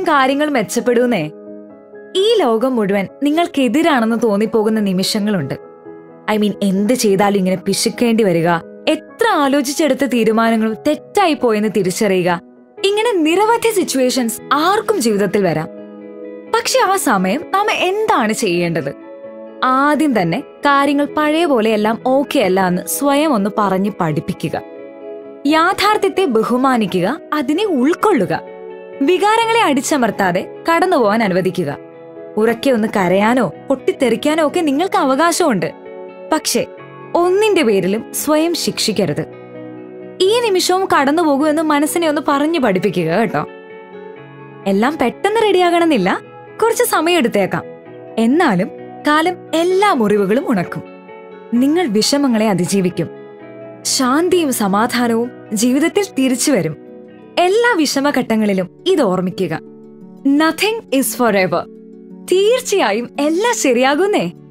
തീർച്ചയായും കാര്യങ്ങൾ മെച്ചപ്പെടൂന്നേ ഈ ലോകം മുഴുവൻ നിങ്ങൾക്കെതിരാണെന്ന് തോന്നിപ്പോകുന്ന നിമിഷങ്ങളുണ്ട് ഐ മീൻ എന്ത് ചെയ്താലും ഇങ്ങനെ പിശുക്കേണ്ടി വരിക എത്ര ആലോചിച്ചെടുത്ത തീരുമാനങ്ങളും തെറ്റായി പോയെന്ന് തിരിച്ചറിയുക ഇങ്ങനെ നിരവധി സിറ്റുവേഷൻസ് ആർക്കും ജീവിതത്തിൽ വരാം പക്ഷെ ആ സമയം നാം എന്താണ് ചെയ്യേണ്ടത് ആദ്യം തന്നെ കാര്യങ്ങൾ പഴയ പോലെ എല്ലാം ഓക്കെ അല്ല എന്ന് സ്വയം ഒന്ന് പറഞ്ഞ് പഠിപ്പിക്കുക യാഥാർത്ഥ്യത്തെ ബഹുമാനിക്കുക അതിനെ ഉൾക്കൊള്ളുക വികാരങ്ങളെ അടിച്ചമർത്താതെ കടന്നുപോകാൻ അനുവദിക്കുക ഉറക്കെ ഒന്ന് കരയാനോ പൊട്ടിത്തെറിക്കാനോ ഒക്കെ നിങ്ങൾക്ക് അവകാശമുണ്ട് പക്ഷേ ഒന്നിന്റെ പേരിലും സ്വയം ശിക്ഷിക്കരുത് ഈ നിമിഷവും കടന്നു പോകുമെന്ന് മനസ്സിനെ ഒന്ന് പറഞ്ഞു പഠിപ്പിക്കുക കേട്ടോ എല്ലാം പെട്ടെന്ന് റെഡിയാകണമെന്നില്ല കുറച്ച് സമയമെടുത്തേക്കാം എന്നാലും കാലം എല്ലാ മുറിവുകളും ഉണക്കും നിങ്ങൾ വിഷമങ്ങളെ അതിജീവിക്കും ശാന്തിയും സമാധാനവും ജീവിതത്തിൽ തിരിച്ചു വരും എല്ലാ വിഷമഘട്ടങ്ങളിലും ഇത് ഓർമ്മിക്കുക നത്തിങ് ഇസ് ഫോർ എവർ തീർച്ചയായും എല്ലാം ശരിയാകുന്നേ